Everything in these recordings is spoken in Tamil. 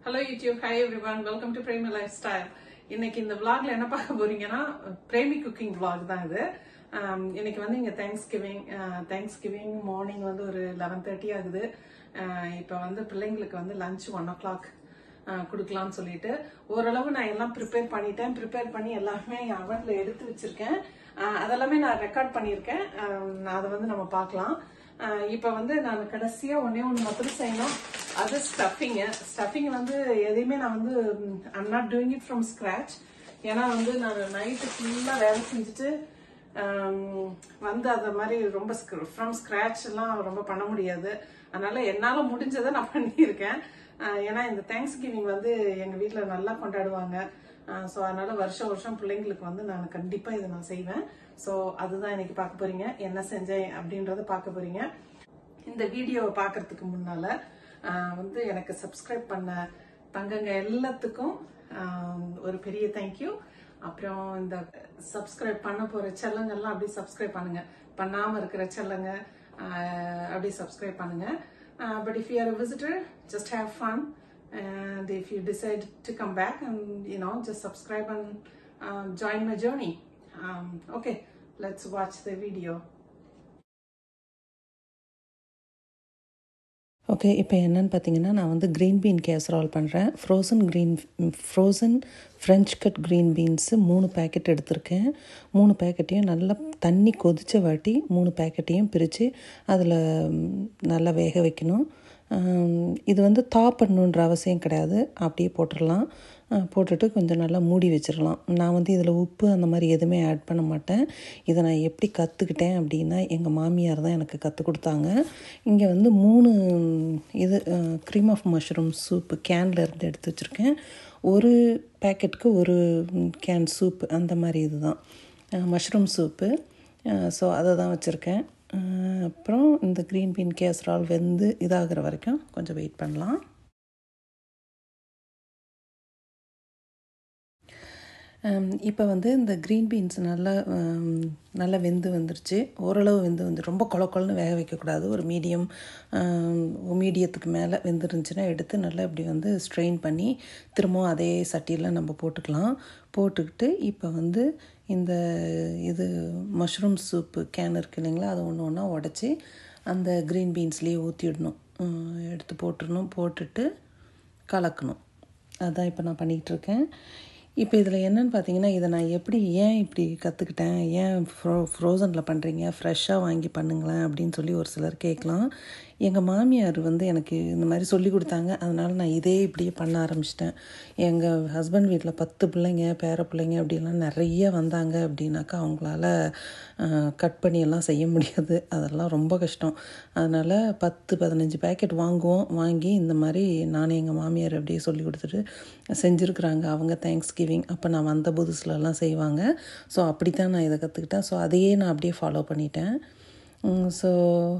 Hello YouTube hi everyone welcome to Premi lifestyle இன்னைக்கு இந்த vlogல என்ன பார்க்க போறீங்கன்னா பிரேமி குக்கிங் vlog தான் இது ஆம், இன்னைக்கு வந்து இங்க thanksgiving thanksgiving morning வந்து ஒரு லெவன் தேர்ட்டி ஆகுது அஹ், இப்போ வந்து பிள்ளைங்களுக்கு வந்து லஞ்ச் ஒன் ஓ கிளாக் கொடுக்கலாம்னு சொல்லிட்டு ஓரளவு நான் எல்லாம் ப்ரிப்பேர் பண்ணிட்டேன் ப்ரிப்பேர் பண்ணி எல்லாமே என் அவன்ல எடுத்து வச்சிருக்கேன் அஹ், அதெல்லாமே நான் ரெக்கார்ட் பண்ணியிருக்கேன் அஹ், அதை வந்து நம்ம பார்க்கலாம் அஹ் இப்ப வந்து நான் கடைசியா ஒண்ணே ஒண்ணு மட்டும் செய்யணும் அது ஸ்டஃபிங் ஸ்டஃபிங் வந்து எதையுமே நான் வந்து I'm not doing it from scratch ஏன்னா வந்து நான் நைட்டு ஃபுல்லா வேலை செஞ்சுட்டு ஹம், வந்து அந்த மாதிரி ரொம்ப ஃப்ரம் ஸ்கிராச் எல்லாம் ரொம்ப பண்ண முடியாது அதனால என்னால முடிஞ்சதை நான் பண்ணியிருக்கேன் அஹ் ஏன்னா இந்த தேங்க்ஸ் கிவிங் வந்து எங்க வீட்ல நல்லா கொண்டாடுவாங்க ஸோ அதனால வருஷம் வருஷம் பிள்ளைங்களுக்கு வந்து நான் கண்டிப்பா இதை நான் செய்வேன் ஸோ அதுதான் இன்னைக்கு பார்க்க போறீங்க என்ன செஞ்சேன் அப்படின்றத பார்க்க போறீங்க இந்த வீடியோவை பார்க்கறதுக்கு முன்னால ஆஹ், வந்து எனக்கு சப்ஸ்கிரைப் பண்ண தங்கங்க எல்லாத்துக்கும் ஆஹ், ஒரு பெரிய தேங்க்யூ அப்புறம் இந்த சப்ஸ்கிரைப் பண்ண போற செல்லங்கள்லாம் அப்படியே சப்ஸ்கிரைப் பண்ணுங்க பண்ணாம இருக்கிற செல்லங்க ஆஹ், அப்படியே சப்ஸ்கிரைப் பண்ணுங்க but if you are visitor just have fun and if you decide to come back and you know just subscribe and um, join my journey um, okay let's watch the video okay இப்போ என்னன்னு பார்த்தீங்கன்னா நான் வந்து க்ரீன் பீன் கேசரால் பண்ணுறேன் frozen green frozen French cut green beans மூணு பேக்கெட் எடுத்திருக்கேன் மூணு பேக்கெட்டையும் நல்லா தண்ணி கொதித்த வாட்டி மூணு பேக்கெட்டையும் பிரித்து அதில் நல்லா வேக வைக்கணும் ஆம், இது வந்து தா பண்ணணுன்ற அவசியம் கிடையாது அப்படியே போட்டுடலாம் அஹ், போட்டுட்டு கொஞ்சம் நல்லா மூடி வச்சிடலாம் நான் வந்து இதில் உப்பு அந்த மாதிரி எதுவுமே ஆட் பண்ண மாட்டேன் இதை நான் எப்படி கற்றுக்கிட்டேன் அப்படின்னா எங்கள் மாமியார் தான் எனக்கு கற்றுக் கொடுத்தாங்க இங்கே வந்து மூணு இது க்ரீம் ஆஃப் மஷ்ரூம் சூப்பு கேனில் இருந்து எடுத்து வச்சுருக்கேன் ஒரு பேக்கெட்டுக்கு ஒரு கேன் சூப் அந்த மாதிரி இதுதான் மஷ்ரூம் சூப்பு ஸோ அதை தான் வச்சுருக்கேன் அப்புறம் இந்த க்ரீன் பீன் கேசரால் வெந்து இதாகிற வரைக்கும் கொஞ்சம் வெயிட் பண்ணலாம் இப்போ வந்து இந்த க்ரீன் பீன்ஸ் நல்லா ஹம், நல்லா வெந்து வந்துருச்சு ஓரளவு வெந்து வந்து ரொம்ப கொல கொலன்னு வேக வைக்கக்கூடாது ஒரு மீடியம் மீடியத்துக்கு மேலே வெந்துருந்துச்சுன்னா எடுத்து நல்லா இப்படி வந்து ஸ்ட்ரெயின் பண்ணி திரும்பவும் அதே சட்டியில் நம்ம போட்டுக்கலாம் போட்டுக்கிட்டு இப்போ வந்து இந்த இது மஷ்ரூம் சூப்பு கேன் இருக்கு இல்லைங்களா அதை ஒன்று ஒன்றா உடச்சி அந்த க்ரீன் பீன்ஸ்லேயே ஊற்றிடணும் எடுத்து போட்டுடணும் போட்டுட்டு கலக்கணும் அதான் இப்போ நான் பண்ணிகிட்டு இருக்கேன் இப்போ இதில் என்னன்னு பார்த்தீங்கன்னா இதை நான் எப்படி ஏன் இப்படி கற்றுக்கிட்டேன் ஏன் ஃப்ரோ ஃப்ரோசனில் பண்ணுறீங்க ஃப்ரெஷ்ஷாக வாங்கி பண்ணுங்களேன் அப்படின்னு சொல்லி ஒரு சிலர் கேட்கலாம் எங்கள் மாமியார் வந்து எனக்கு இந்த மாதிரி சொல்லி கொடுத்தாங்க அதனால் நான் இதே இப்படியே பண்ண ஆரம்பிச்சிட்டேன் எங்கள் ஹஸ்பண்ட் வீட்டில் பத்து பிள்ளைங்க பேர பிள்ளைங்க அப்படிலாம் நிறைய வந்தாங்க அப்படின்னாக்கா அவங்களால கட் பண்ணி எல்லாம் செய்ய முடியாது அதெல்லாம் ரொம்ப கஷ்டம் அதனால் பத்து பதினஞ்சு பேக்கெட் வாங்குவோம் வாங்கி இந்த மாதிரி நானே எங்கள் மாமியார் அப்படியே சொல்லி கொடுத்துட்டு செஞ்சுருக்குறாங்க அவங்க தேங்க்ஸ் கிவிங் அப்போ நான் வந்த புதுசுலலாம் செய்வாங்க ஸோ அப்படி தான் நான் இதை கற்றுக்கிட்டேன் ஸோ அதையே நான் அப்படியே ஃபாலோ பண்ணிட்டேன் ஸோ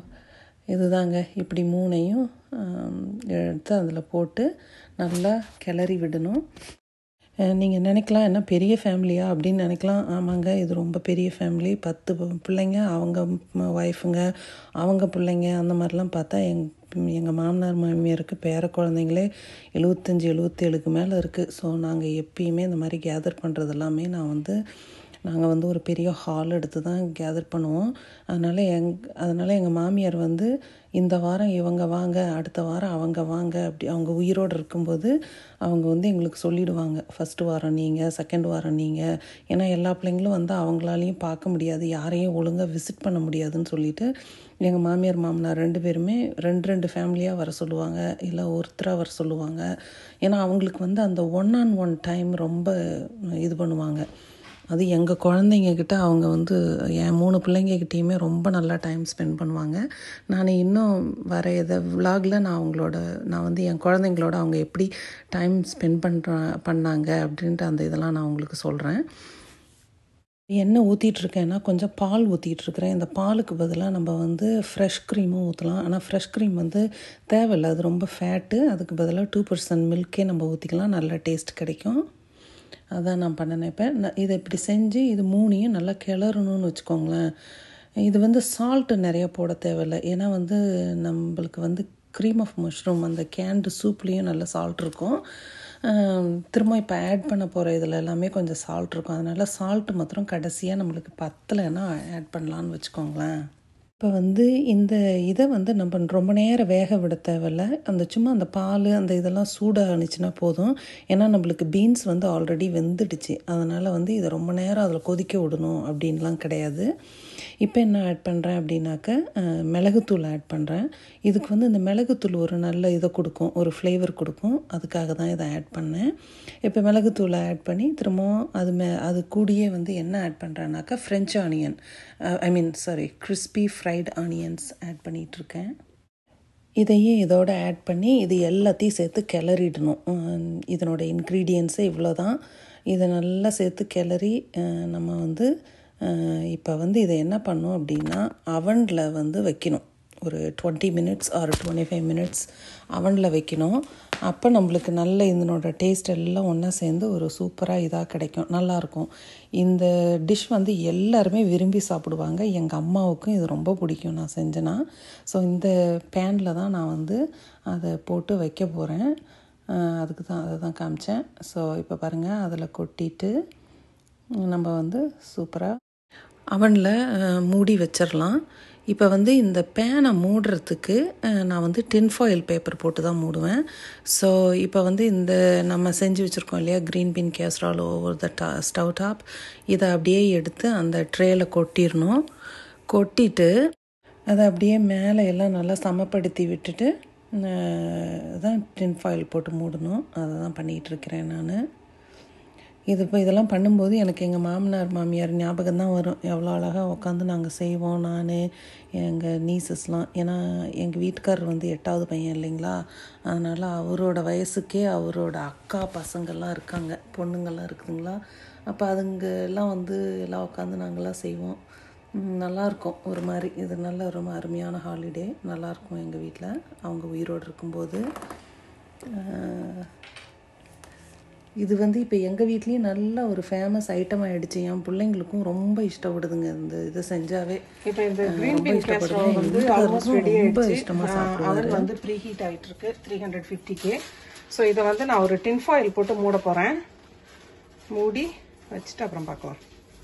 இதுதாங்க இப்படி மூணையும் ஆம், எடுத்து அதில் போட்டு நல்லா கிளறி விடணும் நீங்கள் நினைக்கலாம் என்ன பெரிய ஃபேமிலியா அப்படின்னு நினைக்கலாம் ஆமாங்க இது ரொம்ப பெரிய ஃபேமிலி பத்து பு- பிள்ளைங்க அவங்க ஒய்ஃபுங்க அவங்க பிள்ளைங்க அந்த மாதிரிலாம் பார்த்தா எங் எங்கள் மாமனார் மாமியாருக்கு பேர குழந்தைங்களே எழுபத்தஞ்சி எழுபத்தேழுக்கு மேலே இருக்குது ஸோ நாங்கள் எப்பயுமே இந்த மாதிரி கேதர் பண்ணுறது எல்லாமே நான் வந்து நாங்கள் வந்து ஒரு பெரிய ஹால் எடுத்து தான் கேதர் பண்ணுவோம் அதனால் எங் அதனால் எங்கள் மாமியார் வந்து இந்த வாரம் இவங்க வாங்க அடுத்த வாரம் அவங்க வாங்க அப்படி அவங்க உயிரோடு இருக்கும்போது அவங்க வந்து எங்களுக்கு சொல்லிடுவாங்க ஃபஸ்ட்டு வாரம் நீங்கள் செகண்ட் வாரம் நீங்கள் ஏன்னா எல்லா பிள்ளைங்களும் வந்து அவங்களாலையும் பார்க்க முடியாது யாரையும் ஒழுங்காக விசிட் பண்ண முடியாதுன்னு சொல்லிட்டு எங்கள் மாமியார் மாமனார் ரெண்டு பேருமே ரெண்டு ரெண்டு ஃபேமிலியாக வர சொல்லுவாங்க இல்லை ஒருத்தராக வர சொல்லுவாங்க ஏன்னா அவங்களுக்கு வந்து அந்த ஒன் ஆன் ஒன் டைம் ரொம்ப இது பண்ணுவாங்க அது எங்கள் குழந்தைங்க கிட்ட அவங்க வந்து என் மூணு பிள்ளைங்ககிட்டேயுமே ரொம்ப நல்லா டைம் ஸ்பெண்ட் பண்ணுவாங்க நான் இன்னும் வர இதை விலாகில் நான் அவங்களோட நான் வந்து என் குழந்தைங்களோட அவங்க எப்படி டைம் ஸ்பெண்ட் பண்ணுற பண்ணாங்க அப்படின்ட்டு அந்த இதெல்லாம் நான் உங்களுக்கு சொல்கிறேன் எண்ணெய் ஊற்றிட்டு இருக்கேன்னா கொஞ்சம் பால் ஊற்றிட்டு இருக்கிறேன் இந்த பாலுக்கு பதிலாக நம்ம வந்து ஃப்ரெஷ் க்ரீமும் ஊற்றலாம் ஆனால் ஃப்ரெஷ் க்ரீம் வந்து தேவையில்லை அது ரொம்ப ஃபேட்டு அதுக்கு பதிலாக டூ பர்சன்ட் மில்கே நம்ம ஊற்றிக்கலாம் நல்ல டேஸ்ட் கிடைக்கும் அதான் நான் பண்ண நினைப்பேன் நான் இதை இப்படி செஞ்சு இது மூணையும் நல்லா கிளறணும்னு வச்சுக்கோங்களேன் இது வந்து சால்ட்டு நிறைய போட தேவையில்லை ஏன்னா வந்து நம்மளுக்கு வந்து க்ரீம் ஆஃப் மஷ்ரூம் அந்த கேண்டு சூப்லேயும் நல்ல சால்ட் இருக்கும் ஆம், திரும்ப இப்போ ஆட் பண்ண போகிற இதில் எல்லாமே கொஞ்சம் சால்ட் இருக்கும் அதனால் சால்ட் மாத்திரம் கடைசியாக நம்மளுக்கு பத்தலைன்னா ஆட் பண்ணலான்னு வச்சுக்கோங்களேன் இப்போ வந்து இந்த இதை வந்து நம்ம ரொம்ப நேரம் வேக விட தேவையில்ல அந்த சும்மா அந்த பால் அந்த இதெல்லாம் சூடானுச்சுன்னா போதும் ஏன்னா நம்மளுக்கு பீன்ஸ் வந்து ஆல்ரெடி வெந்துடுச்சு அதனால் வந்து இதை ரொம்ப நேரம் அதில் கொதிக்க விடணும் அப்படின்லாம் கிடையாது இப்போ என்ன ஆட் பண்ணுறேன் அப்படின்னாக்க அஹ், மிளகுத்தூள் ஆட் பண்ணுறேன் இதுக்கு வந்து இந்த மிளகுத்தூள் ஒரு நல்ல இதை கொடுக்கும் ஒரு ஃப்ளேவர் கொடுக்கும் அதுக்காக தான் இதை ஆட் பண்ணேன் இப்போ மிளகுத்தூளை ஆட் பண்ணி திரும்பவும் அது மே அது கூடயே வந்து என்ன ஆட் பண்ணுறேன்னாக்கா French onion I mean sorry crispy fried onions add பண்ணிகிட்ருக்கேன் இதையும் இதோட ஆட் பண்ணி இது எல்லாத்தையும் சேர்த்து கிளறிடணும் உம், இதனோட இன்க்ரீடியன்ஸே இவ்வளோ தான் இதை நல்லா சேர்த்து கிளறி அஹ், நம்ம வந்து இப்போ வந்து இதை என்ன பண்ணோம் அப்படின்னா அவனில் வந்து வைக்கணும் ஒரு twenty minutes or twenty five minutes அவனில் வைக்கணும் அப்போ நம்மளுக்கு நல்ல இதனோட டேஸ்ட் எல்லாம் ஒன்றா சேர்ந்து ஒரு சூப்பராக இதாக கிடைக்கும் நல்லாயிருக்கும் இந்த டிஷ் வந்து எல்லாருமே விரும்பி சாப்பிடுவாங்க எங்கள் அம்மாவுக்கும் இது ரொம்ப பிடிக்கும் நான் செஞ்சேன்னா ஸோ இந்த பேனில் தான் நான் வந்து அதை போட்டு வைக்க போகிறேன் அதுக்கு தான் அதை தான் காமிச்சேன் ஸோ இப்போ பாருங்கள் அதில் கொட்டிட்டு நம்ம வந்து சூப்பராக அவனில் மூடி வச்சிடலாம் இப்போ வந்து இந்த பேனை மூடுறதுக்கு அஹ், நான் வந்து டின் ஃபாயில் பேப்பர் போட்டு தான் மூடுவேன் ஸோ இப்போ வந்து இந்த நம்ம செஞ்சு வச்சுருக்கோம் இல்லையா green bean casserole over the டா ஸ்டவ் டாப் இதை அப்படியே எடுத்து அந்த ட்ரேயில் கொட்டிடணும் கொட்டிட்டு அதை அப்படியே மேலே எல்லாம் நல்லா சமப்படுத்தி விட்டுட்டு அஹ், தான் டின் ஃபாயில் போட்டு மூடணும் அதை தான் பண்ணிகிட்டு இருக்கிறேன் நான் இது இப்போ இதெல்லாம் பண்ணும்போது எனக்கு எங்கள் மாமனார் மாமியார் ஞாபகம் தான் வரும் எவ்வளோ அழகாக உட்காந்து நாங்கள் செய்வோம் நான் எங்கள் நீசஸ்லாம் ஏன்னா எங்கள் வீட்டுக்காரர் வந்து எட்டாவது பையன் இல்லைங்களா அதனால் அவரோட வயசுக்கே அவரோட அக்கா பசங்கள்லாம் இருக்காங்க பொண்ணுங்கள்லாம் இருக்குதுங்களா அப்போ அதுங்க எல்லாம் வந்து எல்லாம் உட்காந்து நாங்கள்லாம் செய்வோம் ம், நல்லாயிருக்கும் ஒரு மாதிரி இது நல்ல ரொம்ப அருமையான ஹாலிடே நல்லாயிருக்கும் எங்கள் வீட்டில் அவங்க உயிரோடு இருக்கும்போது அஹ், இது வந்து இப்போ எங்கள் வீட்லேயும் நல்ல ஒரு ஃபேமஸ் ஐட்டம் ஆயிடுச்சு என் பிள்ளைங்களுக்கும் ரொம்ப இஷ்டப்படுதுங்க இந்த இதை செஞ்சாவே இப்போ இந்த அஹ் கிரீன் ரொம்ப பீன் இஷ்டப்படுவேன். கேஸ்ட்ரோல் வந்து எங்க ஆல்மோஸ்ட் வீட்டுக்காரரும் ரெடி ரொம்ப ஆயிடுச்சு இஷ்டமா சாப்பிடுவாரு. அவன் வந்து ப்ரீ ஹீட் ஆயிட்டு இருக்கு த்ரீ ஹண்ட்ரட் ஃபிஃப்டி கே ஸோ இதை வந்து நான் ஒரு டின் ஃபாயில் போட்டு மூட போறேன் மூடி வச்சுட்டு அப்புறம் பார்க்கலாம்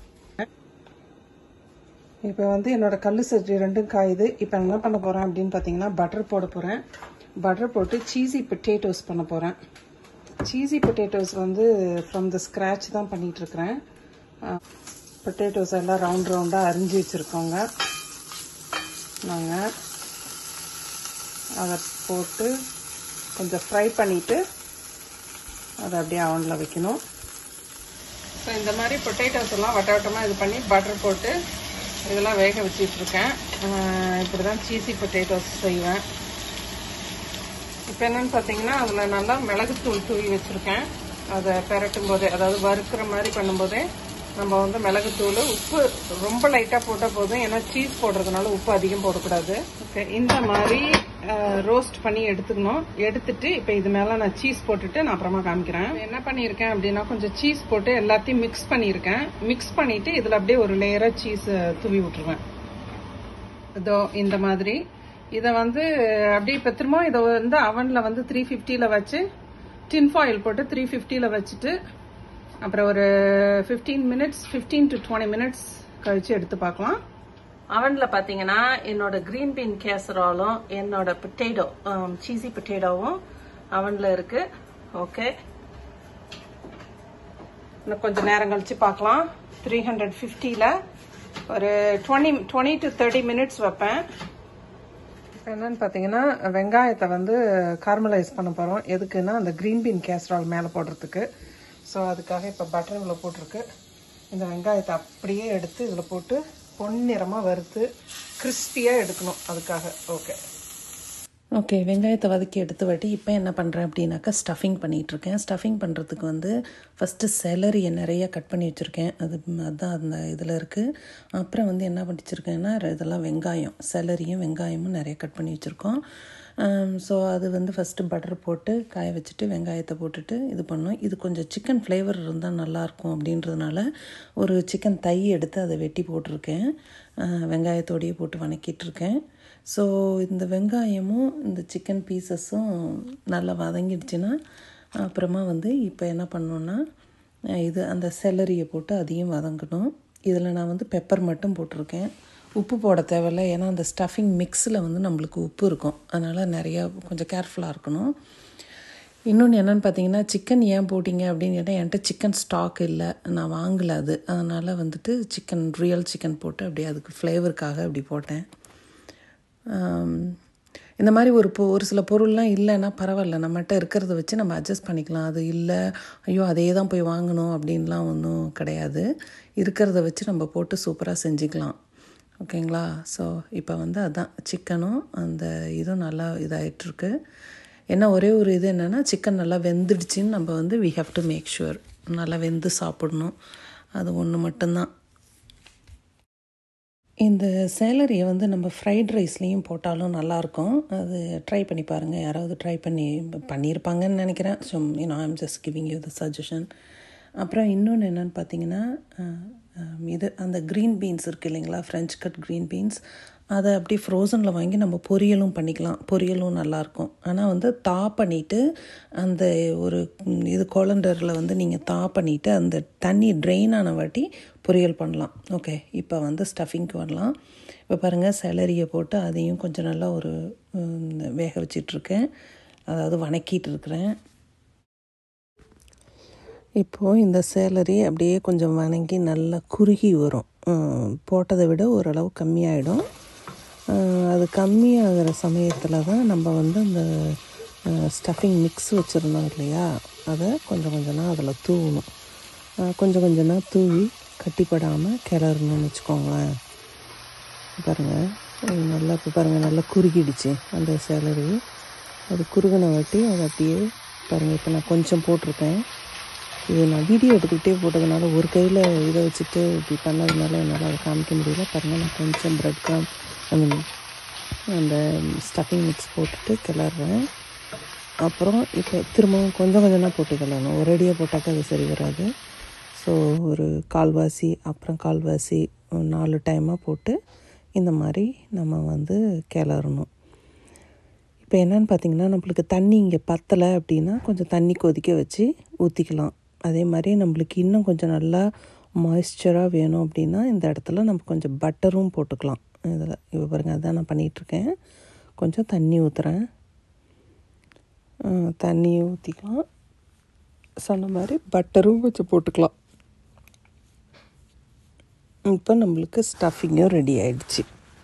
இப்போ வந்து என்னோட கல்லு சட்டி ரெண்டும் காயுது இப்போ என்ன பண்ண போறேன் அப்படின்னு பார்த்தீங்கன்னா பட்டர் போட போறேன் பட்டர் போட்டு சீஸி பொட்டேட்டோஸ் பண்ண போறேன் சீஸி பொட்டேட்டோஸ் வந்து ஃப்ரம் த ஸ்க்ராட்ச் தான் பண்ணிட்டு இருக்கிறேன் பொட்டேட்டோஸ் எல்லாம் ரவுண்ட் ரவுண்டாக அரிஞ்சு வச்சுருக்கோங்க நாங்கள் அதை போட்டு கொஞ்சம் ஃப்ரை பண்ணிவிட்டு அதை அப்படியே அவனில் வைக்கணும் ஸோ இந்த மாதிரி பொட்டேட்டோஸ் எல்லாம் வட்ட வட்டமாக இது பண்ணி பட்டர் போட்டு இதெல்லாம் வேக வச்சிட்ருக்கேன் இப்படி தான் சீசி பொட்டேட்டோஸ் செய்வேன் இப்போ என்னன்னு பார்த்தீங்கன்னா அதில் நல்லா மிளகுத்தூள் தூவி வச்சுருக்கேன் அதை பெரட்டும் போதே அதாவது வறுக்கிற மாதிரி பண்ணும்போதே நம்ம வந்து மிளகுத்தூள் உப்பு ரொம்ப லைட்டாக போட்டால் போதும் ஏன்னா சீஸ் போடுறதுனால உப்பு அதிகம் போடக்கூடாது ஓகே இந்த மாதிரி ரோஸ்ட் பண்ணி எடுத்துக்கணும் எடுத்துட்டு இப்போ இது மேலே நான் சீஸ் போட்டுட்டு நான் அப்புறமா காமிக்கிறேன் இப்ப என்ன பண்ணியிருக்கேன் அப்படின்னா கொஞ்சம் சீஸ் போட்டு எல்லாத்தையும் மிக்ஸ் பண்ணியிருக்கேன் மிக்ஸ் பண்ணிட்டு இதில் அப்படியே ஒரு லேயராக சீஸ் தூவி விட்டுருவேன் இதோ இந்த மாதிரி இதை வந்து அப்படியே இப்போ திரும்ப இதை வந்து அவனில் வந்து த்ரீ ஃபிஃப்டியில் வச்சு டின் ஃபாயில் போட்டு த்ரீ ஃபிஃப்டியில் வச்சுட்டு அப்புறம் ஒரு fifteen minutes fifteen to twenty minutes கழிச்சு எடுத்து பார்க்கலாம் அவனில் பார்த்தீங்கன்னா என்னோட க்ரீன் பீன் கேசராலும் என்னோட பொட்டேட்டோ சீசி பொட்டேட்டோவும் அவனில் இருக்கு ஓகே இன்னும் கொஞ்சம் நேரம் கழிச்சு பார்க்கலாம் த்ரீ ஹண்ட்ரட் ஃபிஃப்டியில் ஒரு twenty twenty to thirty minutes வைப்பேன் இப்போ என்னன்னு பார்த்தீங்கன்னா வெங்காயத்தை வந்து கார்மலைஸ் பண்ண போகிறோம் எதுக்குன்னா அந்த க்ரீன் பீன் கேஸ்ட்ரால் மேலே போடுறதுக்கு ஸோ அதுக்காக இப்போ பட்டர் இதில் போட்டிருக்கு இந்த வெங்காயத்தை அப்படியே எடுத்து இதில் போட்டு பொன்னிறமாக வறுத்து கிறிஸ்பியாக எடுக்கணும் அதுக்காக ஓகே ஓகே வெங்காயத்தை வதக்கி எடுத்து வாட்டி இப்போ என்ன பண்ணுறேன் அப்படின்னாக்கா ஸ்டஃபிங் பண்ணிகிட்ருக்கேன் ஸ்டஃபிங் பண்ணுறதுக்கு வந்து ஃபஸ்ட்டு செலரியை நிறைய கட் பண்ணி வச்சுருக்கேன் அது அதுதான் அந்த இதில் இருக்குது அப்புறம் வந்து என்ன பண்ணிச்சிருக்கேன்னா இதெல்லாம் வெங்காயம் செலரியும் வெங்காயமும் நிறைய கட் பண்ணி வச்சுருக்கோம் ஸோ அது வந்து ஃபஸ்ட்டு பட்டர் போட்டு காய வச்சுட்டு வெங்காயத்தை போட்டுட்டு இது பண்ணோம் இது கொஞ்சம் சிக்கன் ஃப்ளேவர் இருந்தால் நல்லாயிருக்கும் அப்படின்றதுனால ஒரு சிக்கன் தை எடுத்து அதை வெட்டி போட்டிருக்கேன் அஹ் வெங்காயத்தோடையே போட்டு வணக்கிட்டு இருக்கேன் ஸோ இந்த வெங்காயமும் இந்த சிக்கன் பீசஸும் நல்லா வதங்கிடுச்சுன்னா அப்புறமா வந்து இப்போ என்ன பண்ணணுன்னா அஹ் இது அந்த செலரியை போட்டு அதையும் வதங்கணும் இதில் நான் வந்து பெப்பர் மட்டும் போட்டிருக்கேன் உப்பு போட தேவையில்ல ஏன்னா அந்த ஸ்டஃபிங் மிக்ஸில் வந்து நம்மளுக்கு உப்பு இருக்கும் அதனால் நிறையா கொஞ்சம் கேர்ஃபுல்லாக இருக்கணும் இன்னொன்று என்னென்னு பார்த்தீங்கன்னா சிக்கன் ஏன் போட்டிங்க அப்படின்னு கேட்டால் என்கிட்ட சிக்கன் ஸ்டாக் இல்லை நான் வாங்கலை அது அதனால் வந்துட்டு சிக்கன் ரியல் சிக்கன் போட்டு அப்படியே அதுக்கு ஃப்ளேவருக்காக அப்படி போட்டேன் ஆம், இந்த மாதிரி ஒரு பொ ஒரு சில பொருள்லாம் இல்லைன்னா பரவாயில்ல நம்மகிட்ட இருக்கிறத வச்சு நம்ம அட்ஜஸ்ட் பண்ணிக்கலாம் அது இல்லை ஐயோ அதே தான் போய் வாங்கணும் அப்படின்லாம் ஒன்றும் கிடையாது இருக்கிறத வச்சு நம்ம போட்டு சூப்பராக செஞ்சுக்கலாம் ஓகேங்களா ஸோ இப்போ வந்து அதான் சிக்கனும் அந்த இதுவும் நல்லா இதாகிட்டுருக்கு என்ன ஒரே ஒரு இது என்னென்னா சிக்கன் நல்லா வெந்துடுச்சின்னு நம்ம வந்து we have to make sure நல்லா வெந்து சாப்பிடணும் அது ஒன்று மட்டும்தான் இந்த சேலரியை வந்து நம்ம ஃப்ரைட் ரைஸ்லேயும் போட்டாலும் நல்லாயிருக்கும் அது ட்ரை பண்ணி பாருங்கள் யாராவது ட்ரை பண்ணி பண்ணியிருப்பாங்கன்னு நினைக்கிறேன் so you know I'm just giving you the suggestion அப்புறம் இன்னொன்று என்னென்னு பார்த்தீங்கன்னா அஹ், அஹ், இது அந்த க்ரீன் பீன்ஸ் இருக்குது இல்லைங்களா ஃப்ரெஞ்ச் கட் க்ரீன் பீன்ஸ் அதை அப்படி ஃப்ரோசனில் வாங்கி நம்ம பொரியலும் பண்ணிக்கலாம் பொரியலும் நல்லாயிருக்கும் ஆனால் வந்து தா பண்ணிவிட்டு அந்த ஒரு ம், இது கோலண்டரில் வந்து நீங்கள் தா பண்ணிவிட்டு அந்த தண்ணி ட்ரெயின் ஆன வாட்டி பொரியல் பண்ணலாம் ஓகே இப்போ வந்து ஸ்டஃபிங்க்கு வரலாம் இப்போ பாருங்கள் செலரியை போட்டு அதையும் கொஞ்சம் நல்லா ஒரு ம், வேக வச்சிட்ருக்கேன் அதாவது வணக்கிட்டு இருக்கிறேன் இப்போது இந்த சேலரி அப்படியே கொஞ்சம் வணங்கி நல்லா குறுகி வரும் ம், போட்டதை விட ஓரளவு கம்மியாயிடும் அஹ், அது கம்மியாகிற சமயத்தில் தான் நம்ம வந்து அந்த ஸ்டஃபிங் மிக்ஸ் வச்சுருந்தோம் இல்லையா அதை கொஞ்சம் கொஞ்சமாக அதில் தூவணும் அஹ், கொஞ்சம் கொஞ்சமாக தூவி கட்டிப்படாமல் கிளறணும்னு வச்சுக்கோங்களேன் பாருங்கள் அது நல்லா இப்போ பாருங்கள் நல்லா குறுகிடுச்சு அந்த சேலரி அது குறுகின வாட்டி அதை அப்படியே பாருங்கள் இப்போ நான் கொஞ்சம் போட்டிருக்கேன் இது நான் வீடியோ எடுத்துக்கிட்டே போட்டதுனால ஒரு கையில் இதை வச்சுட்டு இப்படி பண்ணதுனால என்னால் அதை காமிக்க முடியல பாருங்கள் நான் கொஞ்சம் ப்ரெட் கிராம் ஐ மீன் அந்த ஸ்டஃபிங் மிக்ஸ் போட்டுட்டு கிளறேன் அப்புறம் இப்போ திரும்பவும் கொஞ்சம் கொஞ்சமாக போட்டு கிளறணும் ஒரேடியாக போட்டாக்கா அது சரி வராது ஸோ ஒரு கால்வாசி அப்புறம் கால்வாசி ஒரு நாலு டைமாக போட்டு இந்த மாதிரி நம்ம வந்து கிளறணும் இப்போ என்னன்னு பார்த்தீங்கன்னா நம்மளுக்கு தண்ணி இங்கே பத்தலை அப்படின்னா கொஞ்சம் தண்ணி கொதிக்க வச்சு ஊற்றிக்கலாம் அதே மாதிரி நம்மளுக்கு இன்னும் கொஞ்சம் நல்லா மாய்ஸ்சராக வேணும் அப்படின்னா இந்த இடத்துல நம்ம கொஞ்சம் பட்டரும் போட்டுக்கலாம் இதில் இப்போ பாருங்கள் அதான் நான் பண்ணிகிட்ருக்கேன் கொஞ்சம் தண்ணி ஊற்றுறேன் தண்ணியை ஊற்றிக்கலாம் சொன்ன மாதிரி பட்டரும் கொஞ்சம் போட்டுக்கலாம் இப்போ நம்மளுக்கு ஸ்டஃபிங்கும் ரெடி ஆயிடுச்சு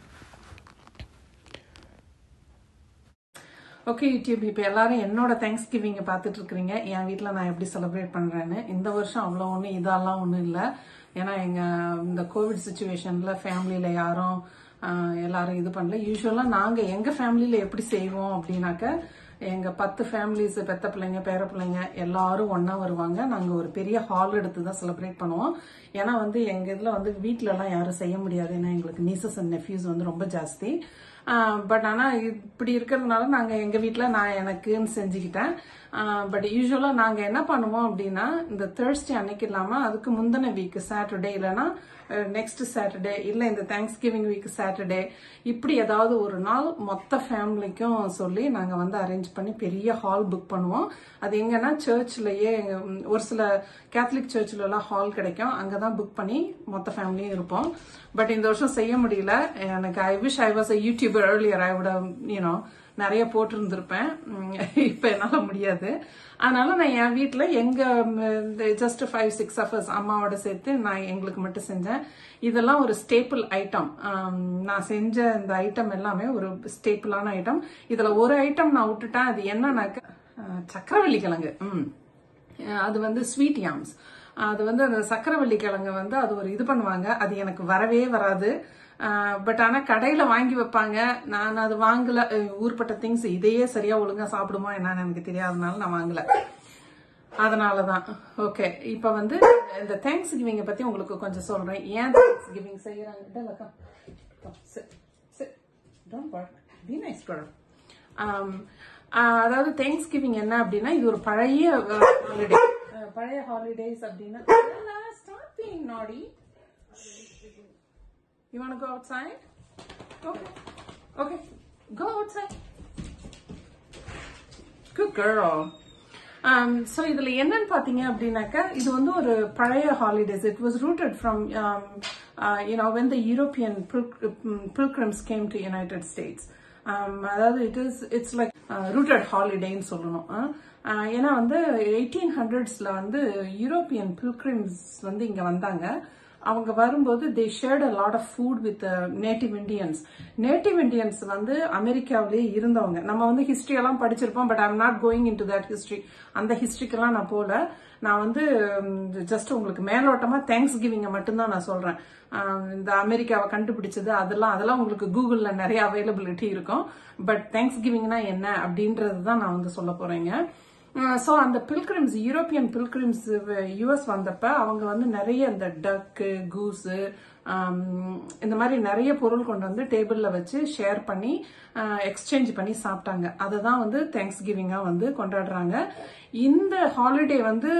ஓகே யூடியூப் இப்போ எல்லாரும் என்னோட தேங்க்ஸ் கிவிங்கை பார்த்துட்டு இருக்கிறீங்க என் வீட்டில் நான் எப்படி செலிப்ரேட் பண்ணுறேன்னு இந்த வருஷம் அவ்வளோ ஒன்றும் இதெல்லாம் ஒன்றும் இல்லை ஏன்னா எங்கள் இந்த கோவிட் சுச்சுவேஷனில் ஃபேமிலியில் யாரும் ஆஹ், எல்லாரும் இது பண்ணல யூஸ்வலாக நாங்கள் எங்கள் ஃபேமிலியில் எப்படி செய்வோம் அப்படின்னாக்க எங்கள் பத்து ஃபேமிலிஸ் பெத்த பிள்ளைங்க பேர பிள்ளைங்க எல்லாரும் ஒன்றா வருவாங்க நாங்கள் ஒரு பெரிய ஹால் எடுத்து தான் செலிப்ரேட் பண்ணுவோம் ஏன்னா வந்து எங்கள் இதில் வந்து வீட்டிலலாம் யாரும் செய்ய முடியாது ஏன்னா எங்களுக்கு நீசஸ் அண்ட் நெஃப்யூஸ் வந்து ரொம்ப ஜாஸ்தி பட் ஆனால் இப்படி இருக்கிறதுனால நாங்கள் எங்கள் வீட்டில் நான் எனக்குன்னு செஞ்சுக்கிட்டேன் பட் யூஸ்வலாக நாங்கள் என்ன பண்ணுவோம் அப்படின்னா இந்த தேர்ஸ்டே அன்னைக்கு இல்லாமல் அதுக்கு முந்தின வீக் சாட்டர்டே இல்லைன்னா நெக்ஸ்ட் சாட்டர்டே இல்லை இந்த தேங்க்ஸ் கிவிங் வீக் சாட்டர்டே இப்படி ஏதாவது ஒரு நாள் மொத்த ஃபேமிலிக்கும் சொல்லி நாங்கள் வந்து அரேஞ்ச் பண்ணி பெரிய ஹால் புக் பண்ணுவோம் அது எங்கன்னா சர்ச்லயே ஒரு சில கேத்தலிக் சர்ச்சில் எல்லாம் ஹால் கிடைக்கும் அங்கே தான் புக் பண்ணி மொத்த ஃபேமிலியும் இருப்போம் பட் இந்த வருஷம் செய்ய முடியல எனக்கு I wish I was a YouTuber earlier I விட யூனோ நிறைய போட்டிருந்திருப்பேன் உம், இப்ப என்னால முடியாது அதனால நான் என் வீட்ல எங்க ஜஸ்ட் ஃபைவ் சிக்ஸ் ஹவர்ஸ் அம்மாவோட சேர்த்து நான் எங்களுக்கு மட்டும் செஞ்சேன் இதெல்லாம் ஒரு ஸ்டேபிள் ஐட்டம் நான் செஞ்ச இந்த ஐட்டம் எல்லாமே ஒரு ஸ்டேபிளான ஐட்டம் இதுல ஒரு ஐட்டம் நான் விட்டுட்டேன் அது என்னன்னாக்க அஹ், சக்கரவள்ளி கிழங்கு ம் அஹ் அது வந்து ஸ்வீட் யாம்ஸ் அது வந்து அந்த சக்கரவள்ளி கிழங்கு வந்து அது ஒரு இது பண்ணுவாங்க அது எனக்கு வரவே வராது பட் ஆனால் கடையில் வாங்கி வைப்பாங்க நான் அது வாங்கல அஹ் ஊர்பட்ட திங்ஸ் இதையே சரியா ஒழுங்கா சாப்பிடுமா என்னன்னு எனக்கு தெரியாதனால நான் வாங்கல அதனால தான் ஓகே இப்போ வந்து இந்த தேங்க்ஸ் கிவிங்கை பற்றி உங்களுக்கு கொஞ்சம் சொல்கிறேன் ஏன் தேங்க்ஸ் கிவிங் செய்கிறாங்க don't work be nice product அதாவது தேங்க்ஸ் கிவிங் என்ன அப்படின்னா இது ஒரு பழைய ஹாலிடே பழைய ஹாலிடேஸ் அப்படின்னா stop being naughty you want go outside okay Okay, go outside. Good girl. Um, so இதுல என்னன்னு பாத்தீங்க அப்படின்னாக்கா இது வந்து ஒரு பழைய holidays it was rooted from you know when the European pilgrims came to United States அதாவது it is it's like rooted ஹாலிடேன்னு சொல்லணும் uh, ஏன்னா வந்து எயிட்டீன் ஹண்ட்ரட்ஸ்ல வந்து யூரோப்பியன் பில்கிரிம்ஸ் வந்து இங்க வந்தாங்க அவங்க வரும்போது they shared a lot of food with native Indians native Indians வந்து அமெரிக்காவிலேயே இருந்தவங்க நம்ம வந்து ஹிஸ்டரி எல்லாம் படிச்சிருப்போம் but I'm not going into that history அந்த ஹிஸ்டரிக்கெல்லாம் நான் போல நான் வந்து ஜஸ்ட் உங்களுக்கு மேலோட்டமா தேங்க்ஸ் கிவிங்க மட்டும்தான் நான் சொல்றேன் ஆஹ் இந்த அமெரிக்காவை கண்டுபிடிச்சது அதெல்லாம் அதெல்லாம் உங்களுக்கு கூகுள்ல நிறைய அவைலபிலிட்டி இருக்கும் பட் தேங்க்ஸ் கிவிங்னா என்ன அப்படின்றது தான் நான் வந்து சொல்ல போறேங்க ஸோ அந்த பில்கிரிம்ஸ் யூரோப்பியன் பில்கிரிம்ஸ் யூஎஸ் வந்தப்ப அவங்க வந்து நிறைய இந்த டக்கு கூஸு இந்த மாதிரி நிறைய பொருள் கொண்டு வந்து டேபிளில் வச்சு ஷேர் பண்ணி எக்ஸ்சேஞ்ச் பண்ணி சாப்பிட்டாங்க அதை தான் வந்து தேங்க்ஸ் கிவிங்காக வந்து கொண்டாடுறாங்க இந்த ஹாலிடே வந்து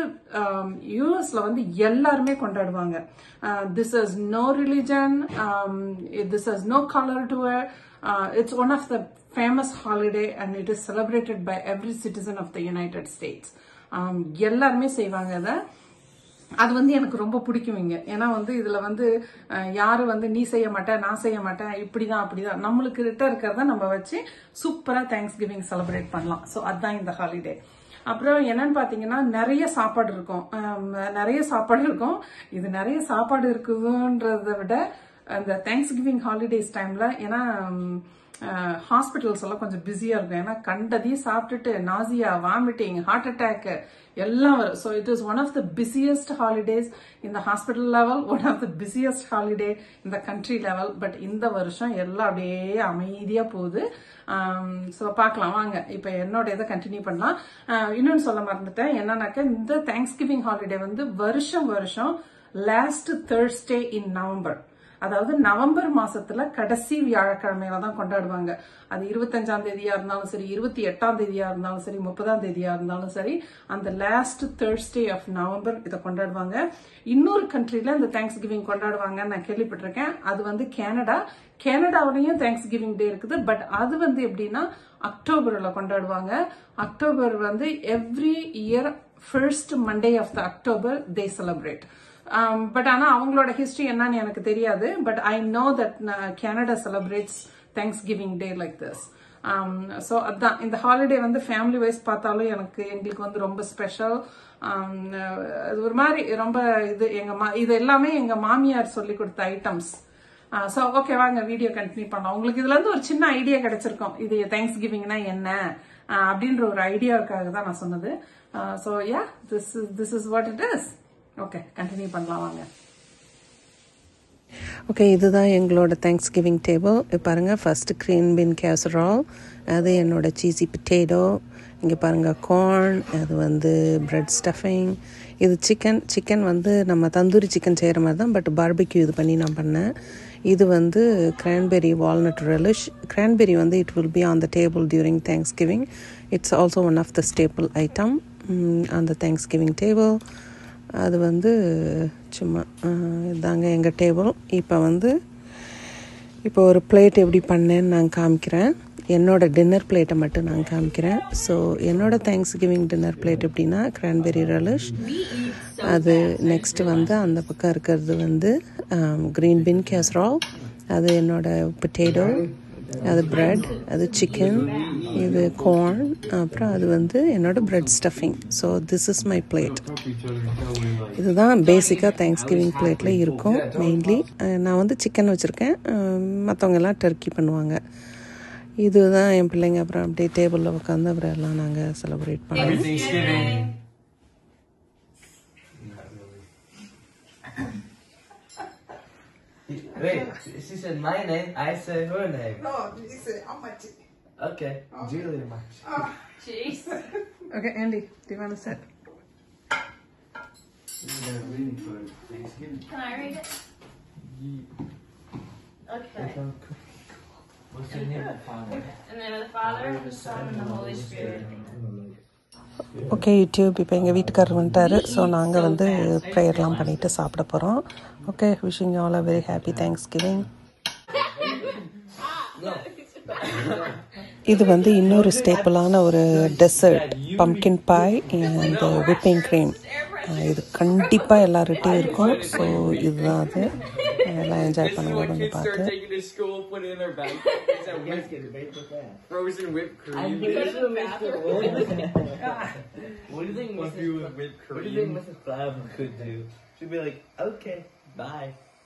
யூஎஸ்ல வந்து எல்லாருமே கொண்டாடுவாங்க this is no religion this is no colour too it's one of the famous holiday and it is celebrated by every citizen of the United States. Um, எல்லாருமே செய்வாங்க அதை அது வந்து எனக்கு ரொம்ப பிடிக்கும் இங்க ஏன்னா வந்து இதுல வந்து யாரும் வந்து நீ செய்ய மாட்டேன் நான் செய்ய மாட்டேன் இப்படிதான் அப்படிதான் நம்மளுக்கு கிட்ட இருக்கிறத நம்ம வச்சு சூப்பரா தேங்க்ஸ் கிவிங் செலிப்ரேட் பண்ணலாம் ஸோ அதுதான் இந்த ஹாலிடே அப்புறம் என்னன்னு பாத்தீங்கன்னா நிறைய சாப்பாடு இருக்கும் நிறைய சாப்பாடு இருக்கும் இது நிறைய சாப்பாடு இருக்குதுன்றத விட அந்த தேங்க்ஸ் கிவிங் ஹாலிடேஸ் டைம்ல ஏன்னா ஹாஸ்பிட்டல்ஸ் எல்லாம் கொஞ்சம் பிஸியா இருக்கும் ஏன்னா கண்டதையும் சாப்பிட்டுட்டு நாசியா வாமிட்டிங் ஹார்ட் அட்டாக் எல்லாம் வரும் so it is one of the busiest holidays இந்த hospital level one of the busiest holiday இந்த கண்ட்ரி லெவல் பட் இந்த வருஷம் எல்லாம் அப்படியே அமைதியா போகுது ஸோ பார்க்கலாம் வாங்க இப்போ என்னோட இதை கண்டினியூ பண்ணலாம் இன்னொன்று சொல்ல மறந்துட்டேன் என்னன்னாக்க இந்த தேங்க்ஸ் கிவிங் ஹாலிடே வந்து வருஷம் வருஷம் லாஸ்ட் தேர்ஸ்டே இன் நவம்பர் அதாவது நவம்பர் மாசத்துல கடைசி வியாழக்கிழமையில தான் கொண்டாடுவாங்க அது இருபத்தஞ்சாம் தேதியா இருந்தாலும் சரி இருபத்தி எட்டாம் தேதியா இருந்தாலும் சரி முப்பதாம் தேதியா இருந்தாலும் சரி அந்த லாஸ்ட் தேர்ஸ்டே ஆஃப் நவம்பர் இதை கொண்டாடுவாங்க இன்னொரு கண்ட்ரில இந்த தேங்க்ஸ் கிவிங் கொண்டாடுவாங்கன்னு நான் கேள்விப்பட்டிருக்கேன் அது வந்து கனடா கனடாவிலையும் தேங்க்ஸ் கிவிங் டே இருக்குது பட் அது வந்து எப்படின்னா அக்டோபர்ல கொண்டாடுவாங்க அக்டோபர் வந்து every year first Monday of the October they celebrate but ஆனா அவங்களோட ஹிஸ்டரி என்னன்னு எனக்கு தெரியாது but I know that Canada celebrates Thanksgiving day like this so அதான் இந்த ஹாலிடே வந்து ஃபேமிலி வைஸ் பார்த்தாலும் எனக்கு எங்களுக்கு வந்து ரொம்ப ஸ்பெஷல் அது ஒரு மாதிரி ரொம்ப இது எங்க மா இது எல்லாமே எங்க மாமியார் சொல்லி கொடுத்த ஐட்டம்ஸ் ஸோ ஓகே வாங்க வீடியோ கண்டினியூ பண்ணலாம் உங்களுக்கு இதுல இருந்து ஒரு சின்ன ஐடியா கிடைச்சிருக்கும் இது தேங்க்ஸ் கிவிங்னா என்ன அப்படின்ற ஒரு ஐடியாவுக்காக தான் நான் சொன்னது so ya this is this is what it is okay continue பண்ணலாம் வாங்க ஓகே இதுதான் எங்களோட தேங்க்ஸ் கிவிங் டேபிள் பாருங்கள் ஃபஸ்ட்டு க்ரீன் பீன் கேசரால் அது என்னோட சீசி பொட்டேட்டோ இங்கே பாருங்கள் கார்ன் அது வந்து ப்ரெட் ஸ்டஃபிங் இது சிக்கன் சிக்கன் வந்து நம்ம தந்தூரி சிக்கன் செய்கிற மாதிரி தான் பட் பார்பிக்யூ இது பண்ணி நான் பண்ணேன் இது வந்து கிரான்பெரி வால்நட் ரெலிஷ் கிரான்பெரி வந்து it will be on the table during Thanksgiving it's also one of the staple item அந்த தேங்க்ஸ் கிவிங் டேபிள் அது வந்து சும்மா இதாங்க எங்கள் டேபிள் இப்போ வந்து இப்போ ஒரு பிளேட் எப்படி பண்ணேன்னு நான் காமிக்கிறேன் என்னோட டின்னர் பிளேட்டை மட்டும் நான் காமிக்கிறேன் ஸோ என்னோட தேங்க்ஸ் கிவிங் டின்னர் பிளேட் எப்படின்னா கிரான்பெரி ரலிஷ் அது நெக்ஸ்ட்டு வந்து அந்த பக்கம் இருக்கிறது வந்து க்ரீன் பின் கேஸ்ரால் அது என்னோட பொட்டேட்டோ அது ப்ரெட் அது சிக்கன் இது கார்ன் அப்புறம் அது வந்து என்னோட bread stuffing so this is my plate இதுதான் பேசிக்காக தேங்க்ஸ் கிவிங் பிளேட்டில் இருக்கும் மெயின்லி நான் வந்து சிக்கன் வச்சுருக்கேன் மற்றவங்க எல்லாம் டர்க்கி பண்ணுவாங்க இதுதான் என் பிள்ளைங்க அப்புறம் அப்படியே டேபிளில் உட்காந்து அப்புறம் எல்லாம் நாங்கள் செலிப்ரேட் பண்ணுவோம் Wait, she said my name, I said her name. No, you say Amachi. Okay, Julie Mach. Jeez. Okay, Andy, do you want to sit? reading for Thanksgiving. Can I read it? Okay. What's your name, Father? In the name of the Father, and the Son, and the Holy Spirit. Okay YouTube இப்போ எங்கள் வீட்டுக்காரர் வந்துட்டாரு ஸோ நாங்கள் வந்து ப்ரேயர்லாம் பண்ணிவிட்டு சாப்பிட போகிறோம் okay wishing all a very happy Thanksgiving இது வந்து இன்னொரு ஸ்டேப்பிளான ஒரு டெசர்ட் பம்கின் பாய் இந்த விப்பிங் க்ரீம் இது கண்டிப்பாக எல்லார்கிட்டையும் இருக்கும் ஸோ இதுதான் அது எல்லாம் என்ஜாய் பண்ணுங்க வந்து Kids start பார்த்து taking to school, put it in their bag. It's a whipped, frozen whipped cream. What do you think What Mrs. do you with whipped What do you think cream? Mrs. Flavin could do? She'd be like, okay, bye.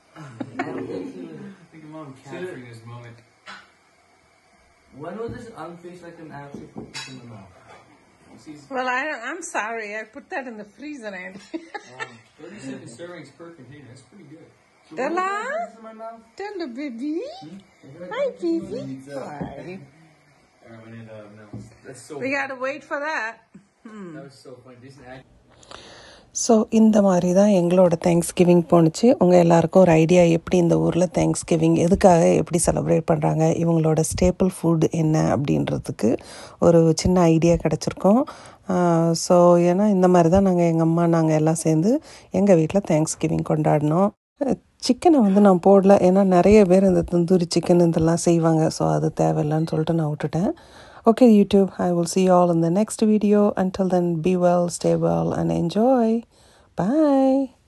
Think of mom capturing this moment. When was this unfaced like an actually put this in the mouth? Well, I, I'm sorry. I put that in the freezer, Andy. 30 second servings per container. That's pretty good. Della? This in my mouth? Hello, baby. Hi, baby. Hi. Alright, when it uh, melts. That's so We gotta wait for that. That was so funny. Decent act. So இந்த மாதிரி தான் எங்களோட தேங்க்ஸ் கிவிங் போணுச்சு உங்கள் எல்லாருக்கும் ஒரு ஐடியா எப்படி இந்த ஊரில் தேங்க்ஸ் கிவிங் எதுக்காக எப்படி செலிப்ரேட் பண்ணுறாங்க இவங்களோட ஸ்டேபிள் ஃபுட் என்ன அப்படின்றதுக்கு ஒரு சின்ன ஐடியா கிடச்சிருக்கோம் ஸோ ஏன்னா இந்த மாதிரி தான் நாங்கள் எங்கள் அம்மா நாங்கள் எல்லாம் சேர்ந்து எங்கள் வீட்டில் தேங்க்ஸ் கிவிங் கொண்டாடினோம் சிக்கனை வந்து நான் போடல ஏன்னா நிறைய பேர் இந்த தந்தூரி சிக்கன் இதெல்லாம் செய்வாங்க ஸோ அது தேவையில்லைன்னு சொல்லிட்டு நான் விட்டுட்டேன் Okay, YouTube, I will see you all in the next video. Until then, be well, stay well, and enjoy. Bye.